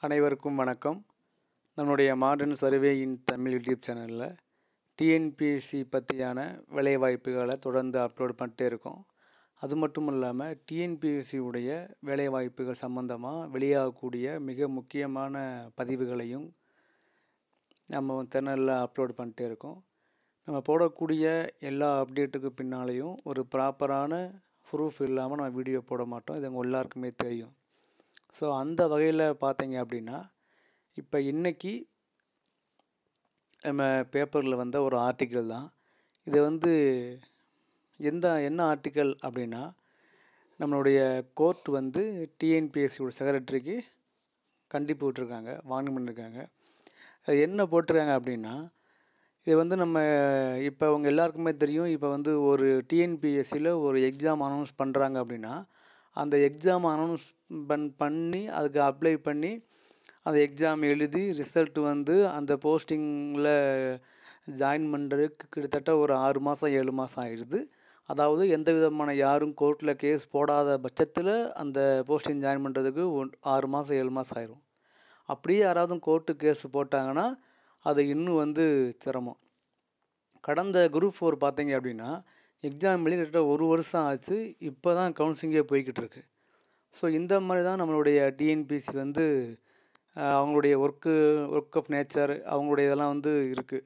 அனைவருக்கும் வணக்கம் நம்மளுடைய modern survey in Tamil YouTube சேனலில் டிஎன்பிஎஸ்சி பற்றியான வேலைவாய்ப்புகளை தொடர்ந்து அப்லோட் பண்ணிட்டே இருக்கோம் அது மட்டும் இல்லாமல் டிஎன்பிஎஸ்சி உடைய வேலைவாய்ப்புகள் சம்மந்தமாக வெளியாகக்கூடிய மிக முக்கியமான பதிவுகளையும் நம்ம சேனலில் அப்லோட் பண்ணிட்டே இருக்கோம் நம்ம போடக்கூடிய எல்லா அப்டேட்டுக்கு பின்னாலேயும் ஒரு ப்ராப்பரான ப்ரூஃப் இல்லாமல் நம்ம வீடியோ போட மாட்டோம் இது உங்கள் எல்லாருக்குமே தெரியும் ஸோ அந்த வகையில் பார்த்தீங்க அப்படின்னா இப்போ இன்னைக்கு நம்ம பேப்பரில் வந்த ஒரு ஆர்டிக்கிள் தான் இது வந்து எந்த என்ன ஆர்டிக்கல் அப்படின்னா நம்மளுடைய கோர்ட் வந்து டிஎன்பிஎஸ்சியோட செக்ரட்டரிக்கு கண்டிப்பு விட்டுருக்காங்க வார்னிங் பண்ணியிருக்காங்க அது என்ன போட்டிருக்காங்க அப்படின்னா இது வந்து நம்ம இப்போ அவங்க எல்லாருக்குமே தெரியும் இப்போ வந்து ஒரு டிஎன்பிஎஸ்சியில் ஒரு எக்ஸாம் அனௌன்ஸ் பண்ணுறாங்க அப்படின்னா அந்த எக்ஸாம் அனௌன்ஸ் பண் பண்ணி அதுக்கு அப்ளை பண்ணி அந்த எக்ஸாம் எழுதி ரிசல்ட் வந்து அந்த போஸ்டிங்கில் ஜாயின் பண்ணுறதுக்கு கிட்டத்தட்ட ஒரு ஆறு மாதம் ஏழு மாதம் ஆயிடுது அதாவது எந்த விதமான யாரும் கோர்ட்டில் கேஸ் போடாத பட்சத்தில் அந்த போஸ்டிங் ஜாயின் பண்ணுறதுக்கு ஒன் ஆறு மாதம் ஏழு மாதம் ஆயிரும் அப்படியே யாராவது கோர்ட்டு கேஸ் போட்டாங்கன்னா அது இன்னும் வந்து சிரமம் கடந்த குரூப் ஃபோர் பார்த்தீங்க அப்படின்னா எக்ஸாம் எழுதி கிட்டத்தட்ட ஒரு வருஷம் ஆச்சு இப்போ தான் கவுன்சிலிங்கே போய்கிட்டு இருக்கு ஸோ இந்த மாதிரி தான் நம்மளுடைய டிஎன்பிசி வந்து அஹ், அவங்களுடைய ஒர்க்கு ஒர்க் ஆஃப் நேச்சர் அவங்களுடைய இதெல்லாம் வந்து இருக்குது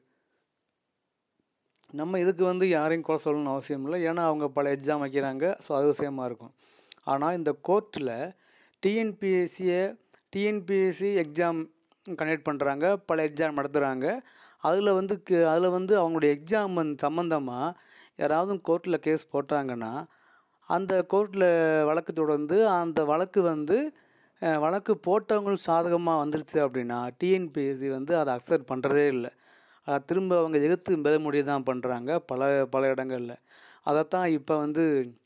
நம்ம இதுக்கு வந்து யாரையும் குறை சொல்லணும்னு அவசியம் இல்லை ஏன்னா அவங்க பல எக்ஸாம் வைக்கிறாங்க ஸோ அது விஷயமா இருக்கும் ஆனால் இந்த கோர்ட்டில் டிஎன்பிஎஸ்சியை டிஎன்பிஎஸ்சி எக்ஸாம் கண்டக்ட் பண்ணுறாங்க பல எக்ஸாம் நடத்துகிறாங்க அதில் வந்து அதில் வந்து அவங்களுடைய எக்ஸாம் வந்து சம்மந்தமாக யாராவது கோர்ட்டில் கேஸ் போட்டாங்கன்னா அந்த கோர்ட்டில் வழக்கு தொடர்ந்து அந்த வழக்கு வந்து அஹ், வழக்கு போட்டவங்களுக்கு சாதகமாக வந்துருச்சு அப்படின்னா டிஎன்பிஎஸ்சி வந்து அதை அக்செப்ட் பண்ணுறதே இல்லை அதை திரும்ப அவங்க எதிர்த்து பெற முடிய தான் பண்ணுறாங்க பல பல இடங்களில் அதைத்தான் இப்போ வந்து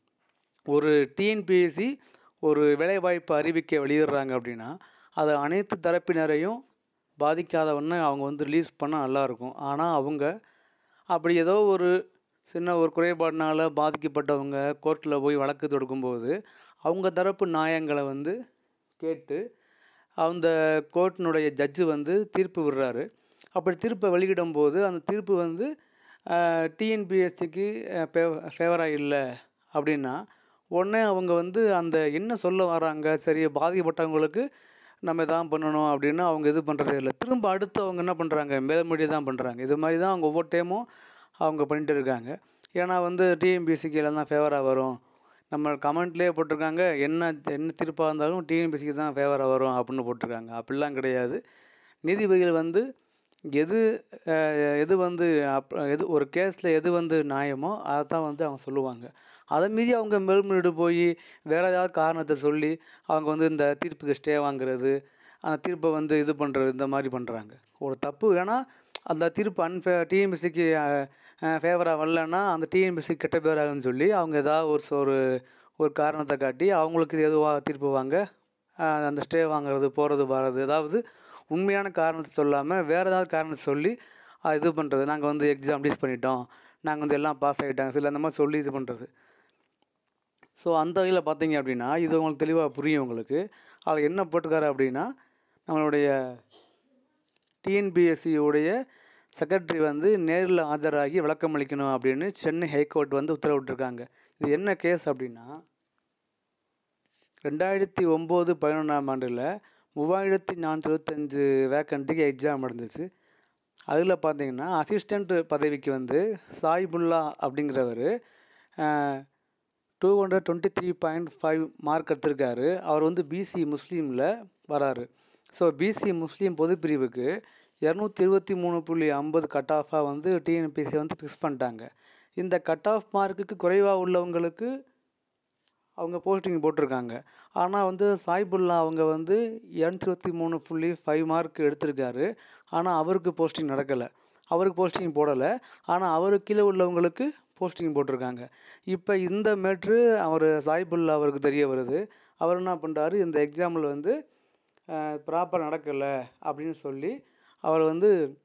ஒரு டிஎன்பிஎஸ்சி ஒரு வேலைவாய்ப்பு அறிவிக்கை வெளியிடுறாங்க அப்படின்னா அது அனைத்து தரப்பினரையும் பாதிக்காதவண்ண அவங்க வந்து ரிலீஸ் பண்ணால் நல்லாயிருக்கும் ஆனால் அவங்க அப்படி ஏதோ ஒரு சின்ன ஒரு குறைபாடுனால பாதிக்கப்பட்டவங்க கோர்ட்டில் போய் வழக்கு தொடுக்கும்போது அவங்க தரப்பு நியாயங்களை வந்து கேட்டு அந்த கோர்ட்டினுடைய ஜட்ஜு வந்து தீர்ப்பு விடுறாரு அப்படி தீர்ப்பை வெளியிடும்போது அந்த தீர்ப்பு வந்து டிஎன்பிஎஸ்சிக்கு ஃபேவராக இல்லை அப்படின்னா உடனே அவங்க வந்து அந்த என்ன சொல்ல வராங்க சரி பாதிக்கப்பட்டவங்களுக்கு நம்ம இதான் பண்ணணும் அப்படின்னு அவங்க இது பண்ணுறதே இல்லை திரும்ப அடுத்து அவங்க என்ன பண்ணுறாங்க மேல்முடி தான் பண்ணுறாங்க இது மாதிரி தான் அவங்க ஒவ்வொரு டைமும் அவங்க பண்ணிட்டு இருக்காங்க ஏன்னா வந்து டிஎன்பிஎஸ்சிக்கு எல்லாம் தான் ஃபேவராக வரும் நம்ம கமெண்ட்லேயே போட்டிருக்காங்க என்ன என்ன தீர்ப்பாக இருந்தாலும் டிஎன்பிஎஸ்சிக்கு தான் ஃபேவராக வரும் அப்படின்னு போட்டிருக்காங்க அப்படிலாம் கிடையாது நீதிபதிகள் வந்து எது அஹ், எது வந்து அப் எது ஒரு கேஸில் எது வந்து நியாயமோ அதை தான் வந்து அவங்க சொல்லுவாங்க அதை மீறி அவங்க மேல்முறையீடு போய் வேறு ஏதாவது காரணத்தை சொல்லி அவங்க வந்து இந்த தீர்ப்புக்கு ஸ்டே வாங்குறது அந்த தீர்ப்பை வந்து இது பண்ணுறது இந்த மாதிரி பண்ணுறாங்க ஒரு தப்பு ஏன்னா அந்த தீர்ப்பு அன்ஃபே டிஎன்பிசிக்கு ஃபேவராக வரலன்னா அந்த டிஎன்பிசி கெட்ட பேர் ஆகுன்னு சொல்லி அவங்க ஏதாவது ஒரு சொ- ஒரு ஒரு காரணத்தை காட்டி அவங்களுக்கு எதுவாக தீர்ப்பு வாங்க அஹ், அந்த ஸ்டே வாங்குறது போகிறது வர்றது ஏதாவது உண்மையான காரணத்தை சொல்லாமல் வேறு ஏதாவது காரணத்தை சொல்லி அஹ், இது பண்ணுறது நாங்கள் வந்து எக்ஸாம் ரிலீஸ் பண்ணிட்டோம் நாங்கள் வந்து எல்லாம் பாஸ் ஆகிட்டாங்க சில அந்த மாதிரி சொல்லி இது பண்ணுறது ஸோ அந்த வகையில் பார்த்தீங்க அப்படின்னா இது உங்களுக்கு தெளிவாக புரியும் உங்களுக்கு அதில் என்ன போட்டிருக்காரு அப்படின்னா நம்மளுடைய டிஎன்பிஎஸ்சியுடைய செக்ரட்டரி வந்து நேரில் ஆஜராகி விளக்கம் அளிக்கணும் அப்படின்னு சென்னை ஹைகோர்ட் வந்து உத்தரவிட்டிருக்காங்க இது என்ன கேஸ் அப்படின்னா ரெண்டாயிரத்தி ஒம்பது பதினொன்றாம் ஆண்டில் மூவாயிரத்தி நானூற்றி இருபத்தஞ்சு வேக்கண்ட்டுக்கு எக்ஸாம் நடந்துச்சு அதில் பார்த்தீங்கன்னா அசிஸ்டண்ட் பதவிக்கு வந்து சாயிபுல்லா அப்படிங்கிறவர் two hundred twenty three point five mark எடுத்திருக்காரு அவர் வந்து பிசி முஸ்லீமில் வராரு ஸோ பிசி முஸ்லீம் பொதுப்பிரிவுக்கு இரநூத்தி இருபத்தி மூணு புள்ளி ஐம்பது கட் ஆஃபாக வந்து டிஎன்பிசி வந்து ஃபிக்ஸ் பண்ணிட்டாங்க இந்த கட் ஆஃப் மார்க்குக்கு குறைவாக உள்ளவங்களுக்கு அவங்க போஸ்டிங் போட்டிருக்காங்க ஆனால் வந்து சாய்புல்லா அவங்க வந்து இரநூத்தி இருபத்தி மூணு புள்ளி ஃபைவ் மார்க் எடுத்திருக்காரு ஆனால் அவருக்கு போஸ்டிங் நடக்கலை அவருக்கு போஸ்டிங் போடலை ஆனால் அவருக்கு கீழே உள்ளவங்களுக்கு போஸ்டிங் போட்டிருக்காங்க இப்போ இந்த மேட்ரு அவர் சாய்புல்லா அவருக்கு தெரிய வருது அவர் என்ன பண்ணுறாரு இந்த எக்ஸாமில் வந்து ப்ராப்பர் நடக்கலை அப்படின்னு சொல்லி அவர் வந்து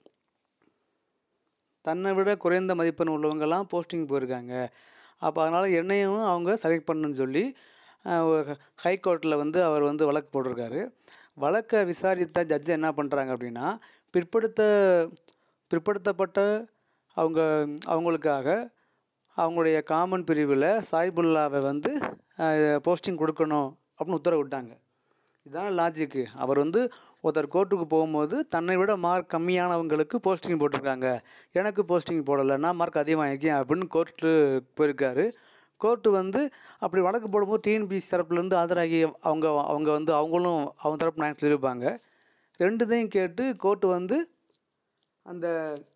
தன்னை விட குறைந்த மதிப்பெண் உள்ளவங்கெல்லாம் போஸ்டிங் போயிருக்காங்க அப்போ அதனால் என்னையும் அவங்க செலக்ட் பண்ணணும்னு சொல்லி ஹைகோர்ட்டில் வந்து அவர் வந்து வழக்கு போட்டிருக்காரு வழக்கை விசாரித்த ஜட்ஜு என்ன பண்ணுறாங்க அப்படின்னா பிற்படுத்த பிற்படுத்தப்பட்ட அவங்க அவங்களுக்காக அவங்களுடைய காமன் பிரிவில் சாய்புல்லாவை வந்து போஸ்டிங் கொடுக்கணும் அப்படின்னு உத்தரவு விட்டாங்க இதுதான் லாஜிக்கு அவர் வந்து ஒருத்தர் கோர்ட்டுக்கு போகும்போது தன்னை விட மார்க் கம்மியானவங்களுக்கு போஸ்டிங் போட்டிருக்காங்க எனக்கு போஸ்டிங் போடலை நான் மார்க் அதிகமாக இருக்கேன் அப்படின்னு கோர்ட்டு போயிருக்காரு கோர்ட்டு வந்து அப்படி வழக்கு போடும்போது டிஎன்பிசி தரப்புலேருந்து ஆஜராகி அவங்க அவங்க வந்து அவங்களும் அவங்க தரப்பு நான் சொல்லியிருப்பாங்க ரெண்டுத்தையும் கேட்டு கோர்ட்டு வந்து அந்த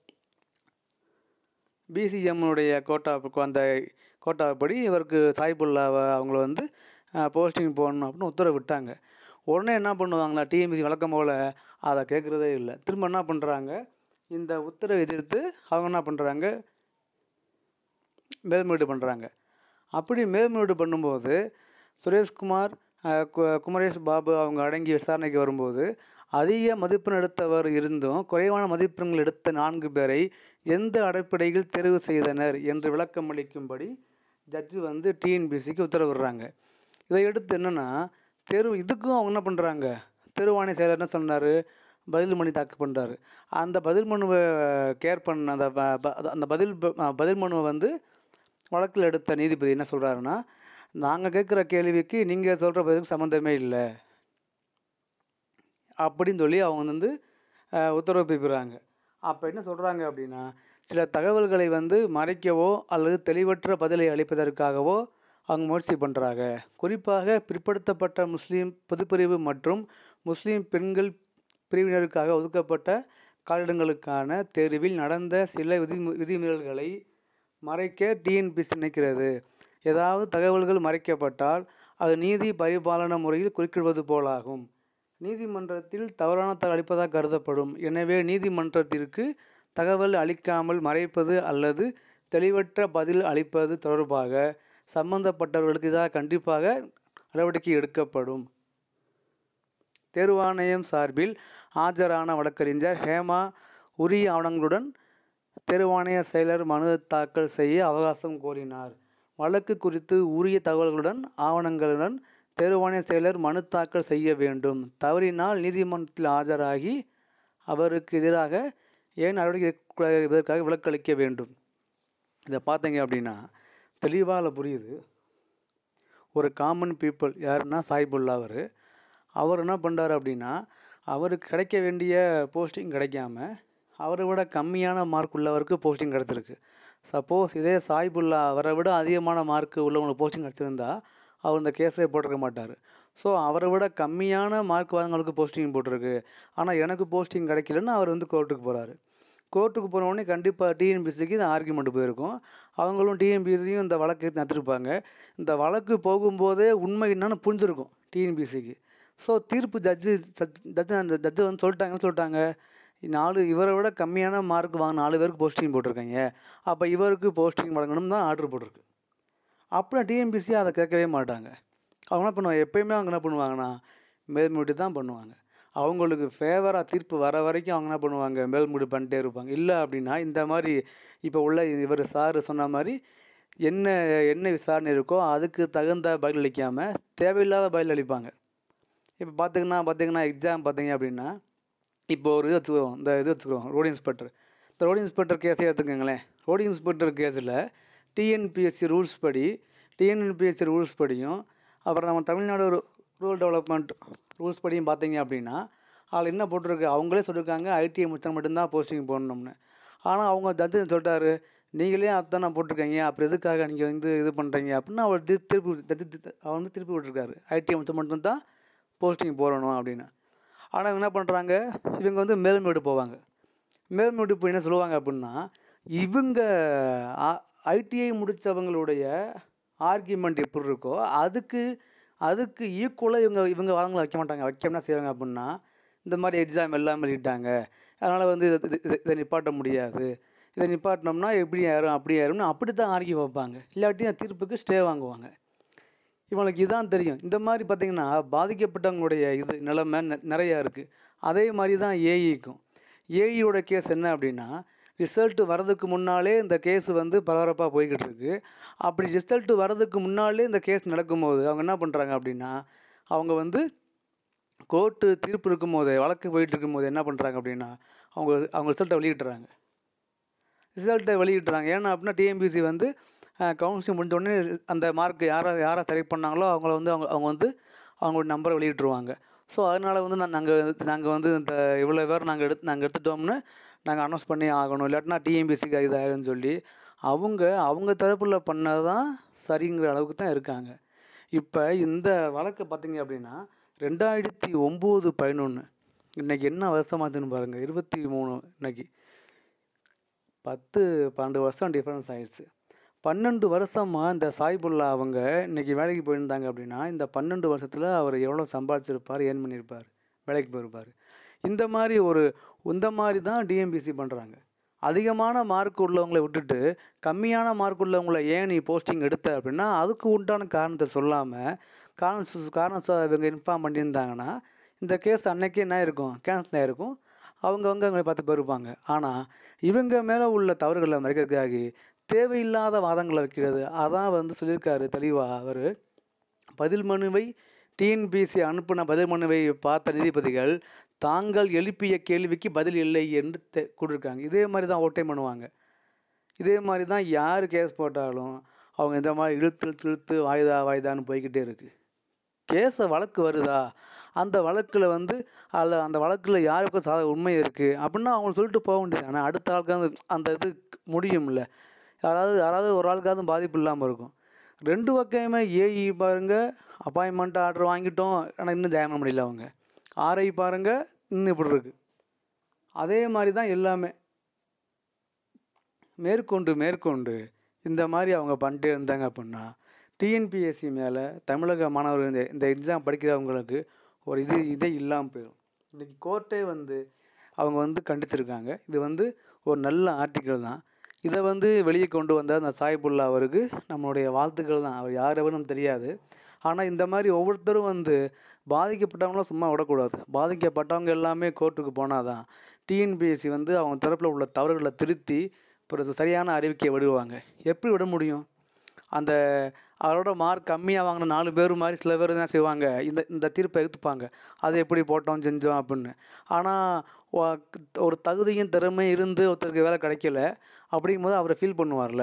பிசிஎம்னுடைய கோட்டா அந்த கோட்டாப்படி இவருக்கு சாய்புல்லாவை அவங்கள வந்து போஸ்டிங் போடணும் அப்படின்னு உத்தரவு விட்டாங்க உடனே என்ன பண்ணுவாங்களா டிஎம்பிசி வழக்கம் போல் அதை கேட்குறதே இல்லை திரும்ப என்ன பண்ணுறாங்க இந்த உத்தரவை எதிர்த்து அவங்க என்ன பண்ணுறாங்க மேல்முறையீடு பண்ணுறாங்க அப்படி மேல்முறையீடு பண்ணும்போது சுரேஷ்குமார் அஹ், கு- குமரேஷ் பாபு அவங்க அடங்கி விசாரணைக்கு வரும்போது அதிக மதிப்பெண் எடுத்தவர் இருந்தும் குறைவான மதிப்பெண்கள் எடுத்த நான்கு பேரை எந்த அடிப்படையில் தேர்வு செய்தனர் என்று விளக்கம் அளிக்கும்படி ஜட்ஜு வந்து டிஎன்பிசிக்கு உத்தரவிடுறாங்க இதை எடுத்து என்னென்னா தேர்வு இதுக்கும் அவங்க என்ன பண்ணுறாங்க தேர்வாணை செயலர் என்ன சொன்னார் பதில் மனு தாக்கல் பண்ணுறாரு அந்த பதில் மனுவை கேர் பண்ண அந்த ப- ப- அந்த பதில் ப- பதில் மனுவை வந்து வழக்கில் எடுத்த நீதிபதி என்ன சொல்கிறாருன்னா நாங்கள் கேட்குற கேள்விக்கு நீங்கள் சொல்கிற பதிலுக்கு சம்மந்தமே இல்லை அப்படின்னு சொல்லி அவங்க வந்து அஹ், உத்தரவு பிறப்பிக்கிறாங்க அப்போ என்ன சொல்கிறாங்க அப்படின்னா சில தகவல்களை வந்து மறைக்கவோ அல்லது தெளிவற்ற பதிலை அளிப்பதற்காகவோ அவங்க முயற்சி பண்ணுறாங்க குறிப்பாக பிற்படுத்தப்பட்ட முஸ்லீம் பொதுப்பிரிவு மற்றும் முஸ்லீம் பெண்கள் பிரிவினருக்காக ஒதுக்கப்பட்ட காலிடங்களுக்கான தேர்வில் நடந்த சில விதி விதிமீறல்களை மறைக்க டிஎன்பிசி நினைக்கிறது ஏதாவது தகவல்கள் மறைக்கப்பட்டால் அது நீதி பரிபாலன முறையில் குறுக்கிடுவது போலாகும் நீதிமன்றத்தில் தவறான தகவல் அளிப்பதாக கருதப்படும் எனவே நீதிமன்றத்திற்கு தகவல் அளிக்காமல் மறைப்பது அல்லது தெளிவற்ற பதில் அளிப்பது தொடர்பாக சம்பந்தப்பட்டவர்களுக்கு இதாக கண்டிப்பாக நடவடிக்கை எடுக்கப்படும் தேர்வாணையம் சார்பில் ஆஜரான வழக்கறிஞர் ஹேமா உரிய ஆவணங்களுடன் தேர்வாணைய செயலர் மனு தாக்கல் செய்ய அவகாசம் கோரினார் வழக்கு குறித்து உரிய தகவல்களுடன் ஆவணங்களுடன் தேர்வாணைய செயலர் மனு தாக்கல் செய்ய வேண்டும் தவறினால் நீதிமன்றத்தில் ஆஜராகி அவருக்கு எதிராக ஏன் நடவடிக்கை எடுக்கக்கூடாது என்பதற்காக விலக்களிக்க வேண்டும் இதை பார்த்தீங்க அப்படின்னா தெளிவாக புரியுது ஒரு காமன் பீப்புள் யாருன்னா சாய்புல்லா அவர் அவர் என்ன பண்ணுறாரு அப்படின்னா அவருக்கு கிடைக்க வேண்டிய போஸ்டிங் கிடைக்காம அவரை விட கம்மியான மார்க் உள்ளவருக்கு போஸ்டிங் கிடச்சிருக்கு சப்போஸ் இதே சாய்புல்லா அவரை விட அதிகமான மார்க் உள்ளவங்களுக்கு போஸ்டிங் கிடச்சிருந்தா அவர் இந்த கேஸே போட்டிருக்க மாட்டார் ஸோ அவரை விட கம்மியான மார்க் வாங்கவங்களுக்கு போஸ்டிங் போட்டிருக்கு ஆனால் எனக்கு போஸ்டிங் கிடைக்கலன்னு அவர் வந்து கோர்ட்டுக்கு போகிறாரு கோர்ட்டுக்கு போன உடனே கண்டிப்பாக டிஎன்பிசிக்கு இந்த ஆர்குமெண்ட் போயிருக்கும் அவங்களும் டிஎன்பிசியும் இந்த வழக்கு நத்திருப்பாங்க இந்த வழக்கு போகும்போதே உண்மை என்னன்னு புரிஞ்சிருக்கும் டிஎன்பிசிக்கு ஸோ தீர்ப்பு ஜட்ஜு ஜட்ஜு அந்த ஜட்ஜு வந்து சொல்லிட்டாங்கன்னு சொல்லிட்டாங்க நாலு இவரை விட கம்மியான மார்க் வாங்க நாலு பேருக்கு போஸ்டிங் போட்டிருக்காங்க அப்போ இவருக்கு போஸ்டிங் வழங்கணும் தான் ஆர்டர் போட்டிருக்கு அப்புறம் டிஎன்பிசி அதை கேட்கவே மாட்டாங்க அவங்க என்ன பண்ணுவாங்க எப்பயுமே அவங்க என்ன பண்ணுவாங்கன்னா மேல்முடி தான் பண்ணுவாங்க அவங்களுக்கு ஃபேவராக தீர்ப்பு வர வரைக்கும் அவங்க என்ன பண்ணுவாங்க மேல்முடி பண்ணிட்டே இருப்பாங்க இல்லை அப்படின்னா இந்த மாதிரி இப்போ உள்ள இவர் சார் சொன்ன மாதிரி என்ன என்ன விசாரணை இருக்கோ அதுக்கு தகுந்த பதில் அளிக்காமல் தேவையில்லாத பதில் அளிப்பாங்க இப்போ பார்த்திங்கன்னா பார்த்தீங்கன்னா எக்ஸாம் பார்த்தீங்க அப்படின்னா இப்போ ஒரு இது வச்சுக்கிறோம் இந்த இது வச்சுக்கிறோம் ரோடு இன்ஸ்பெக்டர் இந்த ரோடு இன்ஸ்பெக்டர் கேஸே எடுத்துக்கோங்களேன் ரோடு இன்ஸ்பெக்டர் கேஸில் டிஎன்பிஎஸ்சி ரூல்ஸ் படி டிஎன்பிஎஸ்சி ரூல்ஸ் படியும் அப்புறம் நம்ம தமிழ்நாடு ரூரல் டெவலப்மெண்ட் ரூல்ஸ் படியும் பார்த்தீங்க அப்படின்னா அதில் என்ன போட்டிருக்கு அவங்களே சொல்லியிருக்காங்க ஐடிஐ முடிச்சா மட்டும்தான் போஸ்டிங் போடணும்னு ஆனால் அவங்க ஜட்ஜு சொல்லிட்டாரு நீங்களே அதானே போட்டிருக்கீங்க அப்புறம் எதுக்காக நீங்கள் வந்து இது பண்ணுறீங்க அப்படின்னு அவர் தி- திருப்பி ஜட்ஜு அவர் வந்து திருப்பி விட்டுருக்காரு ஐடிஐ முடிச்சா மட்டும்தான் போஸ்டிங் போடணும் அப்படின்னு ஆனால் இவங்க என்ன பண்ணுறாங்க இவங்க வந்து மேல்மேடு போவாங்க மேல்மேடு போய் என்ன சொல்லுவாங்க அப்படின்னா இவங்க ஐடிஐ முடித்தவங்களுடைய ஆர்கியூமெண்ட் எப்படி இருக்கோ அதுக்கு அதுக்கு ஈக்குவலாக இவங்க இவங்க வாதங்களை வைக்க மாட்டாங்க வைக்க என்ன செய்வாங்க அப்படின்னா இந்த மாதிரி எக்ஸாம் எல்லாம் எழுதிட்டாங்க அதனால் வந்து இதை இது- இது- இதை நிப்பாட்ட முடியாது இதை நிப்பாட்டினோம்னா எப்படி யாரும் அப்படி யாரும்னு அப்படி தான் ஆர்கியூ வைப்பாங்க இல்லாட்டி அந்த தீர்ப்புக்கு ஸ்டே வாங்குவாங்க இவங்களுக்கு இதான் தெரியும் இந்த மாதிரி பார்த்தீங்கன்னா பாதிக்கப்பட்டவங்களுடைய இது நிலைமை நெ- நிறையா இருக்குது அதே மாதிரி தான் ஏஇக்கும் ஏஇயோட கேஸ் என்ன அப்படின்னா ரிசல்ட்டு வரதுக்கு முன்னாலே இந்த கேஸ் வந்து பரபரப்பாக போய்கிட்டு இருக்கு அப்படி ரிசல்ட்டு வரதுக்கு முன்னாலே இந்த கேஸ் நடக்கும்போது அவங்க என்ன பண்ணுறாங்க அப்படின்னா அவங்க வந்து கோர்ட்டு தீர்ப்பு இருக்கும்போதே வழக்கு போயிட்டு இருக்கும்போது என்ன பண்ணுறாங்க அப்படின்னா அவங்க அவங்க ரிசல்ட்டை வெளியிட்டுறாங்க ரிசல்ட்டை வெளியிட்டுறாங்க ஏன்னா அப்படின்னா டிஎம்பிசி வந்து கவுன்சிலிங் முடிஞ்ச உடனே அந்த மார்க் யாரை யாரை செலக்ட் பண்ணாங்களோ அவங்கள வந்து அவங்க அவங்க வந்து அவங்களோட நம்பரை வெளியிட்டுருவாங்க ஸோ அதனால் வந்து நான் நாங்கள் நாங்கள் வந்து இந்த இவ்வளோ பேர் நாங்கள் எடுத்து நாங்கள் எடுத்துட்டோம்னு நாங்கள் அனௌன்ஸ் பண்ணி ஆகணும் இல்லாட்டினா டிஎம்பிசிக்கு இதாயிருன்னு சொல்லி அவங்க அவங்க தரப்பில் பண்ணது தான் சரிங்கிற அளவுக்கு தான் இருக்காங்க இப்போ இந்த வழக்கு பார்த்தீங்க அப்படின்னா ரெண்டாயிரத்தி ஒம்பது பதினொன்று இன்னைக்கு என்ன வருஷமாச்சுன்னு பாருங்கள் இருபத்தி மூணு இன்னைக்கு பத்து பன்னெண்டு வருஷம் டிஃப்ரென்ஸ் ஆயிடுச்சு பன்னெண்டு வருஷமாக இந்த சாய்புல்லா அவங்க இன்னைக்கு வேலைக்கு போயிருந்தாங்க அப்படின்னா இந்த பன்னெண்டு வருஷத்தில் அவர் எவ்வளோ சம்பாதிச்சிருப்பார் ஏர்ன் பண்ணியிருப்பார் வேலைக்கு போயிருப்பார் இந்த மாதிரி ஒரு இந்த மாதிரி தான் டிஎம்பிசி பண்ணுறாங்க அதிகமான மார்க் உள்ளவங்களை விட்டுட்டு கம்மியான மார்க் உள்ளவங்களை ஏன் நீ போஸ்டிங் எடுத்த அப்படின்னா அதுக்கு உண்டான காரணத்தை சொல்லாமல் காரணம் சு- காரணம் சொ- இவங்க இன்ஃபார்ம் பண்ணியிருந்தாங்கன்னா இந்த கேஸ் அன்னைக்கே என்ன இருக்கும் கேன்சல் ஆகிருக்கும் அவங்கவங்க அவங்களை பார்த்து போயிருப்பாங்க ஆனால் இவங்க மேலே உள்ள தவறுகளை மறைக்கிறதுக்காக தேவையில்லாத வாதங்களை வைக்கிறது அதான் வந்து சொல்லியிருக்காரு தெளிவாக அவர் பதில் மனுவை டிஎன்பிசி அனுப்பின பதில் மனுவை பார்த்த நீதிபதிகள் தாங்கள் எழுப்பிய கேள்விக்கு பதில் இல்லை என்று தெ கொடுத்துருக்காங்க இதே மாதிரி தான் ஓட்டை பண்ணுவாங்க இதே மாதிரி தான் யார் கேஸ் போட்டாலும் அவங்க இந்த மாதிரி இழுத்து இழுத்து இழுத்து வாய்தா வாய்தான்னு போய்க்கிட்டே இருக்குது கேஸை வழக்கு வருதா அந்த வழக்கில் வந்து அதில் அந்த வழக்கில் யாருக்கும் சாத உண்மை இருக்குது அப்படின்னா அவங்க சொல்லிட்டு போக வேண்டியது ஆனால் அடுத்த ஆளுக்கு அந்த அந்த இது முடியும்ல யாராவது யாராவது ஒரு ஆளுக்காவது பாதிப்பு இல்லாமல் இருக்கும் ரெண்டு பக்கமே ஏஇ பாருங்க அப்பாயின்மெண்ட் ஆர்டர் வாங்கிட்டோம் ஆனால் இன்னும் ஜாயின் பண்ண முடியல அவங்க ஆர்ஐ பாருங்க இன்னும் இப்படி இருக்கு அதே மாதிரி தான் எல்லாமே மேற்கொண்டு மேற்கொண்டு இந்த மாதிரி அவங்க பண்ணிட்டே இருந்தாங்க அப்படின்னா டிஎன்பிஎஸ்சி மேலே தமிழக மாணவர்கள் இந்த இந்த எக்ஸாம் படிக்கிறவங்களுக்கு ஒரு இது இதே இல்லாமல் போயிடும் இன்னைக்கு கோர்ட்டே வந்து அவங்க வந்து கண்டிச்சிருக்காங்க இது வந்து ஒரு நல்ல ஆர்டிக்கல் தான் இதை வந்து வெளியே கொண்டு வந்த அந்த சாய்புல்லா அவருக்கு நம்மளுடைய வாழ்த்துக்கள் தான் அவர் யார் எவரும் தெரியாது ஆனால் இந்த மாதிரி ஒவ்வொருத்தரும் வந்து பாதிக்கப்பட்டவங்களும் சும்மா விடக்கூடாது பாதிக்கப்பட்டவங்க எல்லாமே கோர்ட்டுக்கு போனால் தான் டிஎன்பிஎஸ்சி வந்து அவங்க தரப்பில் உள்ள தவறுகளை திருத்தி ஒரு சரியான அறிவிக்கையை விடுவாங்க எப்படி விட முடியும் அந்த அவரோட மார்க் கம்மியாக வாங்கின நாலு பேர் மாதிரி சில பேர் என்ன செய்வாங்க இந்த இந்த தீர்ப்பை எடுத்துப்பாங்க அது எப்படி போட்டோம் செஞ்சோம் அப்படின்னு ஆனால் ஒரு தகுதியும் திறமையும் இருந்து ஒருத்தருக்கு வேலை கிடைக்கல அப்படிங்கும்போது அவரை ஃபீல் பண்ணுவார்ல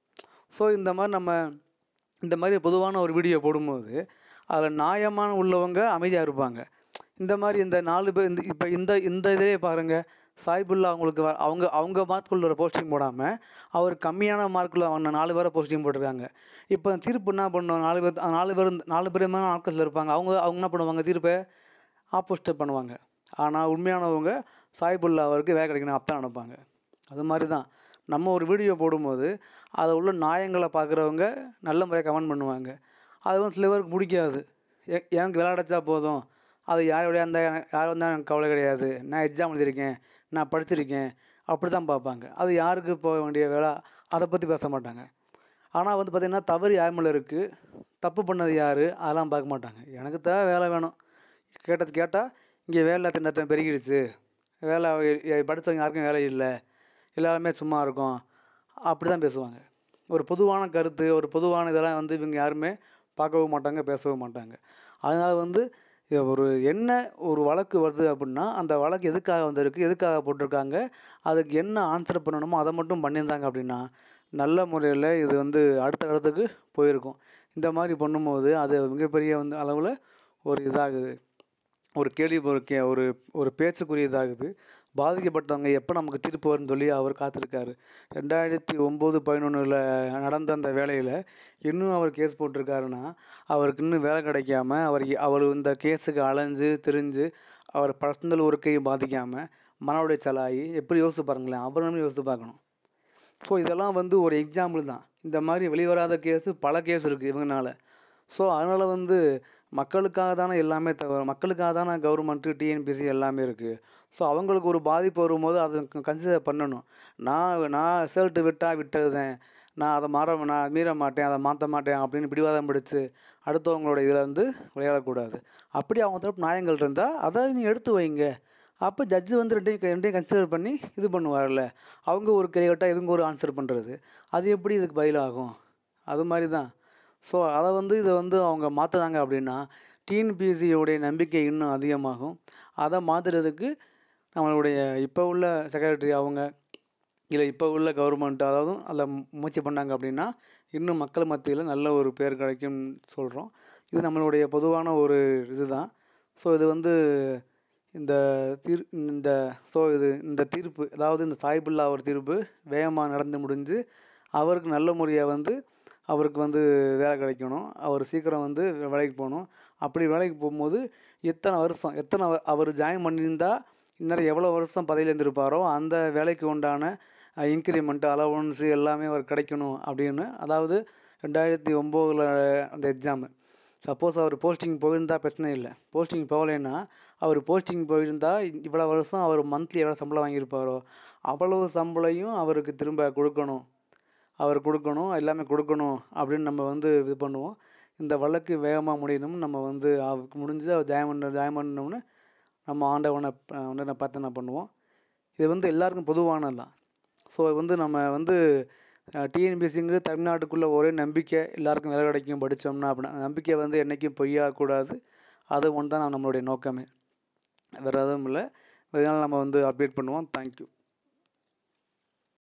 ஸோ இந்த மாதிரி நம்ம இந்த மாதிரி பொதுவான ஒரு வீடியோ போடும்போது அதில் நியாயமான உள்ளவங்க அமைதியாக இருப்பாங்க இந்த மாதிரி இந்த நாலு பேர் இந்த இப்போ இந்த இந்த இதிலே பாருங்கள் சாய்புல்லா அவங்களுக்கு வ- அவங்க அவங்க மார்க்குள்ள ஒரு போஸ்டிங் போடாமல் அவர் கம்மியான மார்க்கில் வாங்கின நாலு பேரை போஸ்டிங் போட்டிருக்காங்க இப்போ தீர்ப்பு என்ன பண்ணும் நாலு பேர் நாலு பேர் நாலு பேர் மேலே ஆட்கள் இருப்பாங்க அவங்க அவங்க என்ன பண்ணுவாங்க தீர்ப்பை ஆப்போசிட் பண்ணுவாங்க ஆனால் உண்மையானவங்க சாய்புல்லா அவருக்கு வேலை கிடைக்கணும் அப்போ நினைப்பாங்க அது மாதிரி தான் நம்ம ஒரு வீடியோ போடும்போது அதில் உள்ள நியாயங்களை பார்க்குறவங்க நல்ல முறையாக கமெண்ட் பண்ணுவாங்க அது வந்து சில பேருக்கு பிடிக்காது எ- எனக்கு விளையாடச்சா போதும் அது யார் வழியாக இருந்தால் எனக்கு யார் வந்தால் எனக்கு கவலை கிடையாது நான் எக்ஸாம் எழுதியிருக்கேன் நான் படிச்சிருக்கேன் அப்படி தான் பார்ப்பாங்க அது யாருக்கு போக வேண்டிய வேலை அதை பற்றி பேச மாட்டாங்க ஆனால் வந்து பார்த்திங்கன்னா தவறு யார் மேலே இருக்குது தப்பு பண்ணது யார் அதெல்லாம் பார்க்க மாட்டாங்க எனக்கு தேவை வேலை வேணும் கேட்டது கேட்டால் இங்கே வேலை திண்டாட்டம் பெருகிடுச்சு வேலை எ- எ- படிச்சவங்க யாருக்கும் வேலை இல்லை எல்லாருமே சும்மா இருக்கோம் அப்படி தான் பேசுவாங்க ஒரு பொதுவான கருத்து ஒரு பொதுவான இதெல்லாம் வந்து இவங்க யாருமே பார்க்கவும் மாட்டாங்க பேசவும் மாட்டாங்க அதனால் வந்து இது ஒரு என்ன ஒரு வழக்கு வருது அப்படின்னா அந்த வழக்கு எதுக்காக வந்திருக்கு எதுக்காக போட்டிருக்காங்க அதுக்கு என்ன ஆன்சர் பண்ணணுமோ அதை மட்டும் பண்ணியிருந்தாங்க அப்படின்னா நல்ல முறையில் இது வந்து அடுத்த இடத்துக்கு போயிருக்கும் இந்த மாதிரி பண்ணும்போது அது மிகப்பெரிய வந்து அளவில் ஒரு இதாகுது ஒரு கேள்வி ஒரு கே ஒரு ஒரு பேச்சுக்குரியதாகுது பாதிக்கப்பட்டவங்க எப்போ நமக்கு தீர்ப்பு வரும்னு சொல்லி அவர் காத்திருக்காரு ரெண்டாயிரத்தி ஒம்பது பதினொன்றில் நடந்த அந்த வேலையில் இன்னும் அவர் கேஸ் போட்டிருக்காருன்னா அவருக்கு இன்னும் வேலை கிடைக்காம அவர் எ- அவர் இந்த கேஸுக்கு அலைஞ்சு திரிஞ்சு அவர் பர்சனல் ஒர்க்கையும் பாதிக்காமல் மன உளைச்சலாகி எப்படி யோசிச்சு பாருங்களேன் அப்புறம் யோசிச்சு பார்க்கணும் ஸோ இதெல்லாம் வந்து ஒரு எக்ஸாம்பிள் தான் இந்த மாதிரி வெளிவராத கேஸு பல கேஸ் இருக்குது இவங்கனால ஸோ அதனால் வந்து மக்களுக்காக தானே எல்லாமே தவிர மக்களுக்காக தானே கவர்மெண்ட்டு டிஎன்பிசி எல்லாமே இருக்குது ஸோ அவங்களுக்கு ஒரு பாதிப்பு வரும்போது அதை கன்சிடர் பண்ணணும் நான் நான் ரிசல்ட்டு விட்டா விட்டது தான் நான் அதை மாற நான் மீற மாட்டேன் அதை மாற்ற மாட்டேன் அப்படின்னு பிடிவாதம் பிடிச்சு அடுத்தவங்களோட இதில் வந்து விளையாடக்கூடாது அப்படி அவங்க தரப்பு நியாயங்கள் இருந்தால் அதை நீங்கள் எடுத்து வைங்க அப்போ ஜட்ஜு வந்து ரெண்டையும் க- ரெண்டையும் கன்சிடர் பண்ணி இது பண்ணுவார்ல அவங்க ஒரு கேள்வி கேட்டால் இவங்க ஒரு ஆன்சர் பண்ணுறது அது எப்படி இதுக்கு பதிலாகும் அது மாதிரி தான் ஸோ அதை வந்து இதை வந்து அவங்க மாற்றுறாங்க அப்படின்னா டிஎன்பிஎஸ்சியோடைய நம்பிக்கை இன்னும் அதிகமாகும் அதை மாற்றுறதுக்கு நம்மளுடைய இப்போ உள்ள செக்ரட்டரி அவங்க இல்லை இப்போ உள்ள கவர்மெண்ட் அதாவது அதில் முயற்சி பண்ணாங்க அப்படின்னா இன்னும் மக்கள் மத்தியில் நல்ல ஒரு பேர் கிடைக்கும்னு சொல்கிறோம் இது நம்மளுடைய பொதுவான ஒரு இதுதான் ஸோ இது வந்து இந்த தீர் இந்த ஸோ இது இந்த தீர்ப்பு அதாவது இந்த சாய்புல்லா ஒரு தீர்ப்பு வேகமாக நடந்து முடிஞ்சு அவருக்கு நல்ல முறையாக வந்து அவருக்கு வந்து வேலை கிடைக்கணும் அவர் சீக்கிரம் வந்து வேலைக்கு போகணும் அப்படி வேலைக்கு போகும்போது எத்தனை வருஷம் எத்தனை வ- அவர் ஜாயின் பண்ணியிருந்தா இன்னும் எவ்வளோ வருஷம் பதவியில் இருந்திருப்பாரோ அந்த வேலைக்கு உண்டான இன்க்ரிமெண்ட் அலவன்ஸ் எல்லாமே அவர் கிடைக்கணும் அப்படின்னு அதாவது ரெண்டாயிரத்தி ஒம்போதில் அந்த எக்ஸாமு சப்போஸ் அவர் போஸ்டிங் போயிருந்தா பிரச்சனை இல்லை போஸ்டிங் போகலைன்னா அவர் போஸ்டிங் போயிருந்தா இவ்வளோ வருஷம் அவர் மந்த்லி எவ்வளோ சம்பளம் வாங்கியிருப்பாரோ அவ்வளவு சம்பளையும் அவருக்கு திரும்ப கொடுக்கணும் அவர் கொடுக்கணும் எல்லாமே கொடுக்கணும் அப்படின்னு நம்ம வந்து இது பண்ணுவோம் இந்த வழக்கு வேகமாக முடியணும்னு நம்ம வந்து அவருக்கு முடிஞ்சு அவர் ஜாயின் பண்ண ஜாயின் பண்ணோம்னு நம்ம ஆண்டவனை ப- வந்து நான் பார்த்து நான் பண்ணுவோம் இது வந்து எல்லாருக்கும் பொதுவானது தான் ஸோ வந்து நம்ம வந்து டிஎன்பிஎஸ்சிங்கிறது தமிழ்நாட்டுக்குள்ளே ஒரே நம்பிக்கை எல்லாருக்கும் வேலை கிடைக்கும் படித்தோம்னா அப்படின்னா அந்த நம்பிக்கை வந்து என்றைக்கும் பொய்யாகக்கூடாது அது ஒன்று தான் நம்மளுடைய நோக்கமே வேறு எதுவும் இல்லை இதனால் நம்ம வந்து அப்டேட் பண்ணுவோம் தேங்க்யூ